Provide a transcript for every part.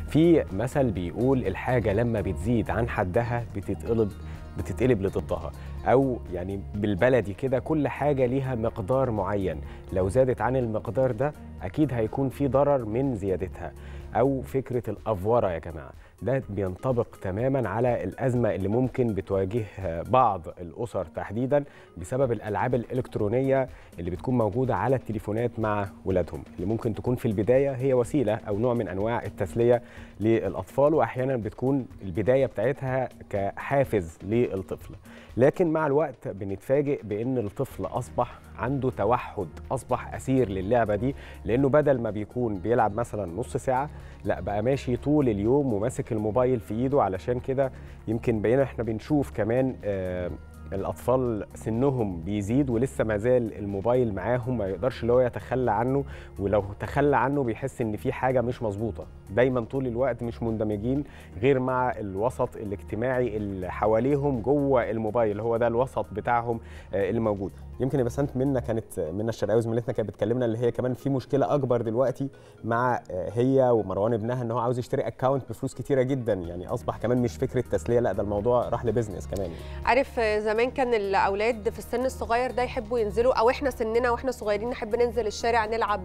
في مثل بيقول الحاجه لما بتزيد عن حدها بتتقلب بتتقلب لضدها او يعني بالبلدي كده كل حاجه ليها مقدار معين لو زادت عن المقدار ده اكيد هيكون في ضرر من زيادتها او فكره الافوره يا جماعه ده بينطبق تماما على الازمه اللي ممكن بتواجه بعض الاسر تحديدا بسبب الالعاب الالكترونيه اللي بتكون موجوده على التليفونات مع ولادهم اللي ممكن تكون في البدايه هي وسيله او نوع من انواع التسليه للاطفال واحيانا بتكون البدايه بتاعتها كحافز للطفل لكن مع الوقت بنتفاجئ بان الطفل اصبح عنده توحد اصبح اسير للعبه دي لانه بدل ما بيكون بيلعب مثلا نص ساعه لا بقى ماشي طول اليوم وماسك الموبايل في ايده علشان كده يمكن بقينا احنا بنشوف كمان آه الاطفال سنهم بيزيد ولسه ما زال الموبايل معاهم ما يقدرش اللي هو يتخلى عنه ولو تخلى عنه بيحس ان في حاجه مش مظبوطه دايما طول الوقت مش مندمجين غير مع الوسط الاجتماعي اللي حواليهم جوه الموبايل هو ده الوسط بتاعهم اللي موجود يمكن يا بسنت منا كانت منا الشرقاوي زميلتنا كانت بتكلمنا اللي هي كمان في مشكله اكبر دلوقتي مع هي ومروان ابنها ان هو عاوز يشتري اكونت بفلوس كتيره جدا يعني اصبح كمان مش فكره تسليه لا ده الموضوع راح لبزنس كمان عارف زمان كان الاولاد في السن الصغير ده يحبوا ينزلوا او احنا سننا واحنا صغيرين نحب ننزل الشارع نلعب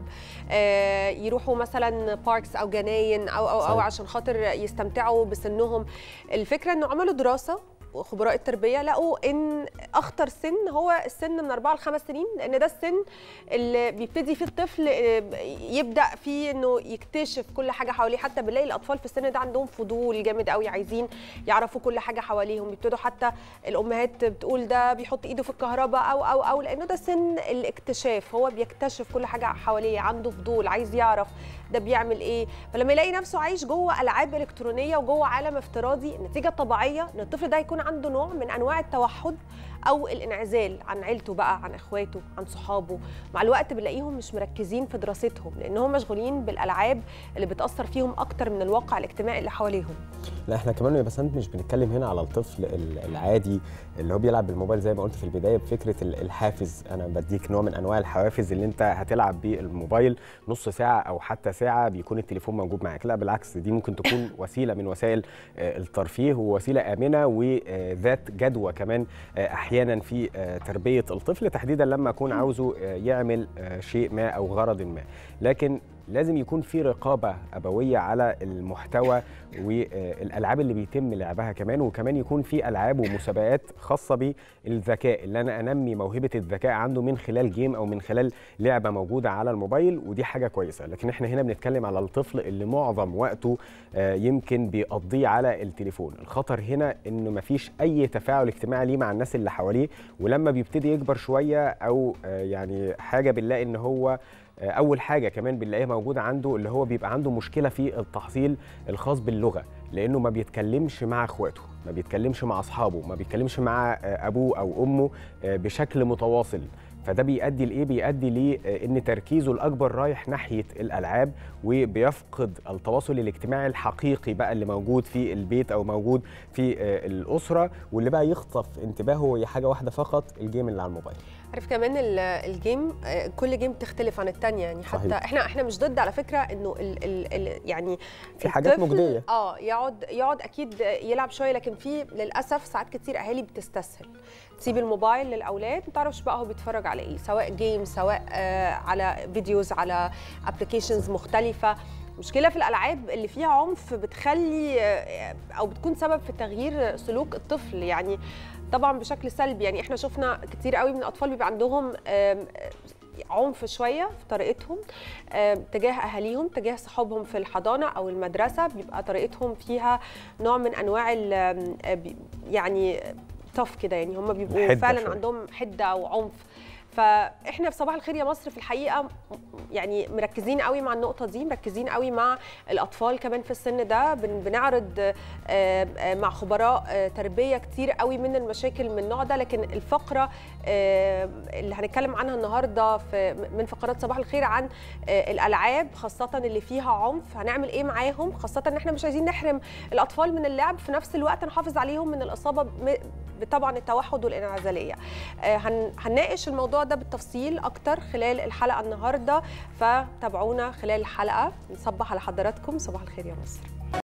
آه يروحوا مثلا باركس او جناين او او, أو عشان خاطر يستمتعوا بسنهم الفكره انه عملوا دراسه وخبراء التربيه لقوا ان اخطر سن هو السن من 4 ل 5 سنين لان ده السن اللي بيبتدي فيه الطفل يبدا فيه انه يكتشف كل حاجه حواليه حتى بنلاقي الاطفال في السن ده عندهم فضول جامد قوي عايزين يعرفوا كل حاجه حواليهم بيبتدوا حتى الامهات بتقول ده بيحط ايده في الكهرباء او او او لانه ده سن الاكتشاف هو بيكتشف كل حاجه حواليه عنده فضول عايز يعرف ده بيعمل ايه فلما يلاقي نفسه عايش جوه العاب الكترونيه وجوه عالم افتراضي النتيجه الطبيعيه ان الطفل ده هيكون عنده نوع من انواع التوحد او الانعزال عن عيلته بقى عن اخواته عن صحابه مع الوقت بنلاقيهم مش مركزين في دراستهم لانهم مشغولين بالالعاب اللي بتاثر فيهم اكتر من الواقع الاجتماعي اللي حواليهم لا احنا كمان يا بسنت مش بنتكلم هنا على الطفل العادي اللي هو بيلعب بالموبايل زي ما قلت في البدايه بفكره الحافز انا بديك نوع من انواع الحوافز اللي انت هتلعب بيه الموبايل نص ساعه او حتى ساعه بيكون التليفون موجود معاك لا بالعكس دي ممكن تكون وسيله من وسائل الترفيه ووسيله امنه وذات جدوى كمان احيانا في تربيه الطفل تحديدا لما اكون عاوزه يعمل شيء ما او غرض ما لكن لازم يكون في رقابه ابويه على المحتوى والالعاب اللي بيتم لعبها كمان وكمان يكون في العاب ومسابقات خاصه بالذكاء اللي انا انمي موهبه الذكاء عنده من خلال جيم او من خلال لعبه موجوده على الموبايل ودي حاجه كويسه لكن احنا هنا بنتكلم على الطفل اللي معظم وقته يمكن بيقضيه على التليفون الخطر هنا انه مفيش اي تفاعل اجتماعي ليه مع الناس اللي حواليه ولما بيبتدي يكبر شويه او يعني حاجه بنلاقي ان هو اول حاجه كمان بنلاقيها موجوده عنده اللي هو بيبقى عنده مشكله في التحصيل الخاص باللغه لانه ما بيتكلمش مع اخواته ما بيتكلمش مع اصحابه ما بيتكلمش مع ابوه او امه بشكل متواصل فده بيؤدي لايه بيؤدي لان تركيزه الاكبر رايح ناحيه الالعاب وبيفقد التواصل الاجتماعي الحقيقي بقى اللي موجود في البيت او موجود في الاسره واللي بقى يخطف انتباهه هي حاجه واحده فقط الجيم اللي على الموبايل عارف كمان الجيم كل جيم بتختلف عن الثانيه يعني حتى صحيح. احنا احنا مش ضد على فكره انه ال ال ال يعني في حاجات مجديه اه يقعد يقعد اكيد يلعب شويه لكن في للاسف ساعات كتير اهالي بتستسهل تسيب الموبايل للاولاد ما تعرفش بقى هو بيتفرج على ايه سواء جيم سواء آه على فيديوز على ابلكيشنز مختلفه مشكله في الالعاب اللي فيها عنف بتخلي او بتكون سبب في تغيير سلوك الطفل يعني طبعا بشكل سلبي يعني احنا شفنا كتير قوي من الاطفال بيبقى عندهم عنف شويه في طريقتهم تجاه اهاليهم تجاه صحابهم في الحضانه او المدرسه بيبقى طريقتهم فيها نوع من انواع يعني طف كده يعني هم بيبقوا فعلا شوية. عندهم حده وعنف فاحنا في صباح الخير يا مصر في الحقيقه يعني مركزين قوي مع النقطه دي مركزين قوي مع الاطفال كمان في السن ده بنعرض مع خبراء تربيه كتير قوي من المشاكل من النوع ده لكن الفقره اللي هنتكلم عنها النهارده في من فقرات صباح الخير عن الالعاب خاصه اللي فيها عنف هنعمل ايه معاهم خاصه ان احنا مش عايزين نحرم الاطفال من اللعب في نفس الوقت نحافظ عليهم من الاصابه طبعا التوحد والانعزاليه هنناقش الموضوع الموضوع ده بالتفصيل اكتر خلال الحلقه النهارده فتابعونا خلال الحلقه نصبح على حضراتكم صباح الخير يا مصر